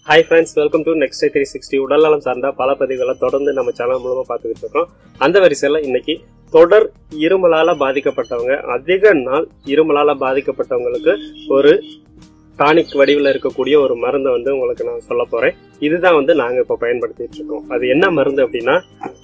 hi friends welcome to next three sixty உடல்நலம் சார்ந்த பல பதிவுகளை தொடர்ந்து நம்ம சேனல் மூலமா பார்த்துக்கிட்டு இருக்கோம் அந்த வரிசையில இன்னைக்கு தொடர் இருமலால பாதிக்கப்பட்டவங்க அதிக நாள் இருமலால பாதிக்கப்பட்டவங்களுக்கு ஒரு டானிக் வடிவில் இருக்கக்கூடிய ஒரு மருந்தை வந்து உங்களுக்கு நான் சொல்ல போறேன் இதுதான் வந்து நாங்க இப்ப பயன்படுத்திட்டு இருக்கோம் அது என்ன மருந்து அப்படின்னா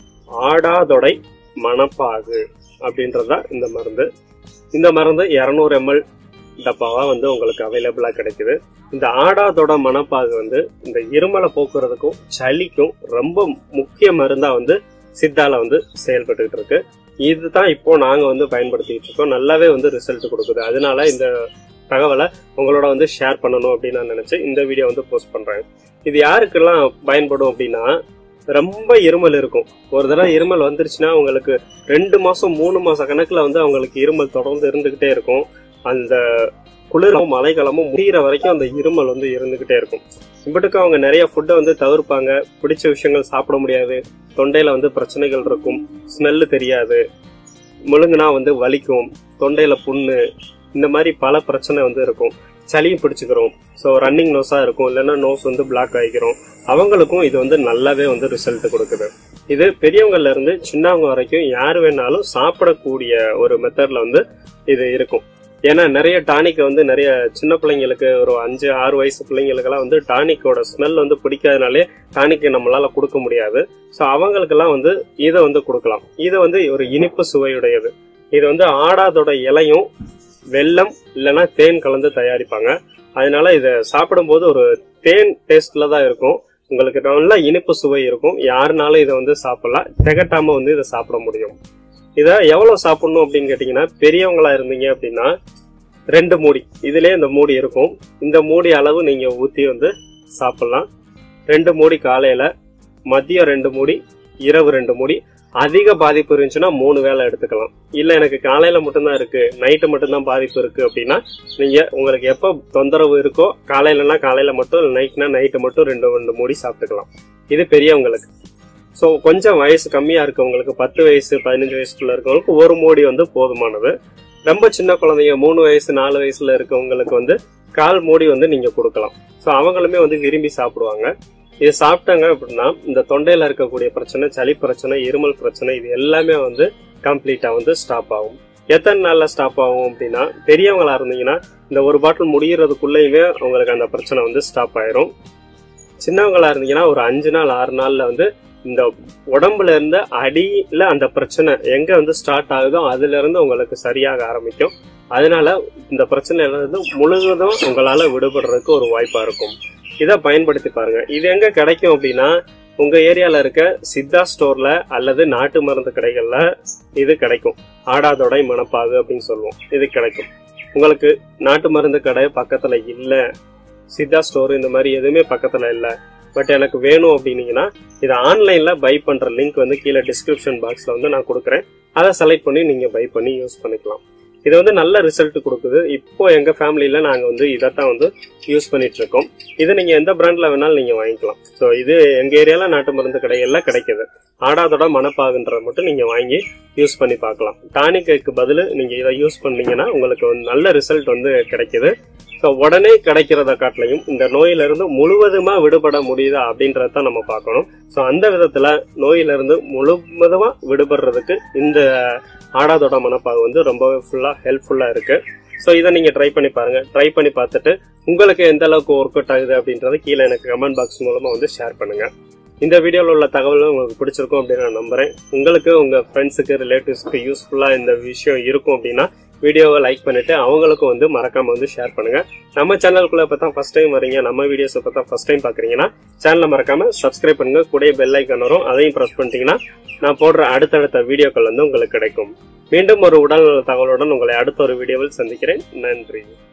ஆடாதொடை மணப்பாகு அப்படின்றதுதான் இந்த மருந்து இந்த மருந்து 200 எம்எல் டப்பாவா வந்து உங்களுக்கு அவைலபிளா கிடைக்குது இந்த ஆடாதோட மணப்பாகு வந்து இந்த இருமலை போக்குறதுக்கும் சளிக்கும் ரொம்ப முக்கிய மருந்தா வந்து சித்தால வந்து செயல்பட்டுக்கிட்டு இருக்கு இதுதான் இப்போ நாங்க வந்து பயன்படுத்திட்டு இருக்கோம் நல்லாவே வந்து ரிசல்ட் கொடுக்குது அதனால இந்த தகவலை உங்களோட வந்து ஷேர் பண்ணணும் அப்படின்னு நான் நினைச்சு இந்த வீடியோ வந்து போஸ்ட் பண்றேன் இது யாருக்கெல்லாம் பயன்படும் அப்படின்னா ரொம்ப இருமல் இருக்கும் ஒரு தடவை இருமல் வந்துருச்சுன்னா உங்களுக்கு ரெண்டு மாசம் மூணு மாச கணக்குல வந்து அவங்களுக்கு இருமல் தொடர்ந்து இருந்துகிட்டே இருக்கும் அந்த குளிரும் மழைக்காலமும் முடிகிற வரைக்கும் அந்த இருமல் வந்து இருந்துகிட்டே இருக்கும் இப்பட்டுக்கு அவங்க நிறைய ஃபுட்டை வந்து தவிர்ப்பாங்க பிடிச்ச விஷயங்கள் சாப்பிட முடியாது தொண்டையில வந்து பிரச்சனைகள் இருக்கும் ஸ்மெல்லு தெரியாது முழுங்குனா வந்து வலிக்கும் தொண்டையில புண்ணு இந்த மாதிரி பல பிரச்சனை வந்து இருக்கும் சளியும் பிடிச்சுக்கிறோம் ஸோ ரன்னிங் நோஸா இருக்கும் இல்லைன்னா நோஸ் வந்து பிளாக் ஆகிக்கிறோம் அவங்களுக்கும் இது வந்து நல்லாவே வந்து ரிசல்ட் கொடுக்குது இது பெரியவங்கள்ல இருந்து சின்னவங்க வரைக்கும் யார் வேணாலும் சாப்பிடக்கூடிய ஒரு மெத்தட்ல வந்து இது இருக்கும் ஏன்னா நிறைய டானிக் வந்து நிறைய சின்ன பிள்ளைங்களுக்கு ஒரு அஞ்சு ஆறு வயசு பிள்ளைங்களுக்கெல்லாம் வந்து டானிக்கோட ஸ்மெல் வந்து பிடிக்காதனாலே டானிக் நம்மளால கொடுக்க முடியாது ஸோ அவங்களுக்கெல்லாம் வந்து இதை வந்து கொடுக்கலாம் இது வந்து ஒரு இனிப்பு சுவையுடையது இது வந்து ஆடாதோட இலையும் வெல்லம் இல்லைன்னா தேன் கலந்து தயாரிப்பாங்க அதனால இதை சாப்பிடும்போது ஒரு தேன் டேஸ்ட்ல தான் இருக்கும் உங்களுக்கு நல்ல இனிப்பு சுவை இருக்கும் யாருனாலும் இதை வந்து சாப்பிடலாம் திகட்டாம வந்து இதை சாப்பிட முடியும் இதை எவ்வளவு சாப்பிடணும் அப்படின்னு கேட்டீங்கன்னா பெரியவங்களா இருந்தீங்க அப்படின்னா ரெண்டு மூடி இதுலயே இந்த மூடி இருக்கும் இந்த மூடி அளவு நீங்க ஊத்தி வந்து சாப்பிடலாம் ரெண்டு மூடி காலையில மதியம் ரெண்டு மூடி இரவு ரெண்டு மூடி அதிக பாதிப்பு இருந்துச்சுன்னா மூணு வேளை எடுத்துக்கலாம் இல்ல எனக்கு காலையில மட்டும்தான் இருக்கு நைட்டு மட்டும்தான் பாதிப்பு இருக்கு அப்படின்னா நீங்க உங்களுக்கு எப்ப தொந்தரவு இருக்கோ காலையிலனா காலையில மட்டும் நைட்னா நைட்டு மட்டும் ரெண்டு ரெண்டு மூடி சாப்பிட்டுக்கலாம் இது பெரியவங்களுக்கு ஸோ கொஞ்சம் வயசு கம்மியா இருக்கவங்களுக்கு பத்து வயசு பதினஞ்சு வயசுக்குள்ள இருக்கவங்களுக்கு ஒரு மூடி வந்து போதுமானது ரொம்ப சின்ன குழந்தைங்க மூணு வயசு நாலு வயசுல இருக்கவங்களுக்கு வந்து கால் மூடி வந்து நீங்க கொடுக்கலாம் ஸோ அவங்களுமே வந்து விரும்பி சாப்பிடுவாங்க இது சாப்பிட்டாங்க அப்படின்னா இந்த தொண்டையில இருக்கக்கூடிய பிரச்சனை சளி பிரச்சனை இருமல் பிரச்சனை இது எல்லாமே வந்து கம்ப்ளீட்டா வந்து ஸ்டாப் ஆகும் எத்தனை நாள்ல ஸ்டாப் ஆகும் அப்படின்னா பெரியவங்களா இருந்தீங்கன்னா இந்த ஒரு பாட்டில் முடியறதுக்குள்ளேயுமே உங்களுக்கு அந்த பிரச்சனை வந்து ஸ்டாப் ஆயிரும் சின்னவங்களா இருந்தீங்கன்னா ஒரு அஞ்சு நாள் ஆறு நாள்ல வந்து இந்த உடம்புல இருந்து அடியில அந்த பிரச்சனை எங்க வந்து ஸ்டார்ட் ஆகுதோ அதுல இருந்து உங்களுக்கு சரியாக ஆரம்பிக்கும் அதனால இந்த பிரச்சனையில இருந்து முழுவதும் உங்களால விடுபடுறதுக்கு ஒரு வாய்ப்பா இருக்கும் இதை பயன்படுத்தி பாருங்க இது எங்க கிடைக்கும் அப்படின்னா உங்க ஏரியால இருக்க சித்தா ஸ்டோர்ல அல்லது நாட்டு மருந்து கடைகள்ல இது கிடைக்கும் ஆடாதொடை மணப்பாகு அப்படின்னு சொல்லுவோம் இது கிடைக்கும் உங்களுக்கு நாட்டு மருந்து கடை பக்கத்துல இல்ல சித்தா ஸ்டோர் இந்த மாதிரி எதுவுமே பக்கத்துல இல்ல பட் எனக்கு வேணும் அப்படின்னீங்கன்னா இதை ஆன்லைன்ல பை பண்ற லிங்க் வந்து கீழே டிஸ்கிரிப்ஷன் பாக்ஸ்ல வந்து நான் கொடுக்குறேன் அதை செலக்ட் பண்ணி நீங்க பை பண்ணி யூஸ் பண்ணிக்கலாம் இது வந்து நல்ல ரிசல்ட் கொடுக்குது இப்போ எங்க ஃபேமிலியில நாங்க வந்து இதைத்தான் வந்து யூஸ் பண்ணிட்டு இருக்கோம் இது நீங்க எந்த பிராண்ட்ல வேணாலும் நீங்க வாங்கிக்கலாம் ஸோ இது எங்க ஏரியால நாட்டு மருந்து கடைகள்ல கிடைக்குது ஆடாதோட மணப்பாகுன்றத மட்டும் நீங்க வாங்கி யூஸ் பண்ணி பார்க்கலாம் டானிக்கு பதில் நீங்க இதை யூஸ் பண்ணீங்கன்னா உங்களுக்கு வந்து நல்ல ரிசல்ட் வந்து கிடைக்குது ஸோ உடனே கிடைக்கிறத காட்டிலையும் இந்த நோயிலிருந்து முழுவதுமா விடுபட முடியுதா அப்படின்றத தான் நம்ம பார்க்கணும் ஸோ அந்த விதத்துல நோயிலிருந்து முழுவதுமா விடுபடுறதுக்கு இந்த ஆடாதோட மனப்பாகு வந்து ரொம்பவே ஃபுல்லா ஹெல்ப்ஃபுல்லா இருக்கு ஸோ இதை நீங்க ட்ரை பண்ணி பாருங்க ட்ரை பண்ணி பார்த்துட்டு உங்களுக்கு எந்த அளவுக்கு ஒர்க் அவுட் ஆகுது அப்படின்றத கீழே எனக்கு கமெண்ட் பாக்ஸ் மூலமா வந்து ஷேர் பண்ணுங்க இந்த வீடியோவில் உள்ள தகவலும் உங்களுக்கு பிடிச்சிருக்கும் அப்படின்னு நான் நம்புறேன் உங்களுக்கு உங்க ஃப்ரெண்ட்ஸுக்கு ரிலேட்டிவ்ஸ்க்கு யூஸ்ஃபுல்லா இந்த விஷயம் இருக்கும் அப்படின்னா வீடியோவை லைக் பண்ணிட்டு அவங்களுக்கும் வந்து மறக்காம வந்து ஷேர் பண்ணுங்க நம்ம சேனலுக்குள்ள இப்போ தான் ஃபர்ஸ்ட் டைம் வரீங்க நம்ம வீடியோஸ் இப்போ தான் ஃபர்ஸ்ட் டைம் பாக்குறீங்கன்னா சேனலை மறக்காம சப்ஸ்கிரைப் பண்ணுங்க கூட பெல் ஐக்கன் வரும் அதையும் ப்ரெஸ் பண்ணிட்டீங்கன்னா நான் போடுற அடுத்தடுத்த வீடியோக்கள் வந்து உங்களுக்கு கிடைக்கும் மீண்டும் ஒரு உடல் தகவலுடன் உங்களை அடுத்த ஒரு வீடியோவில் சந்திக்கிறேன் நன்றி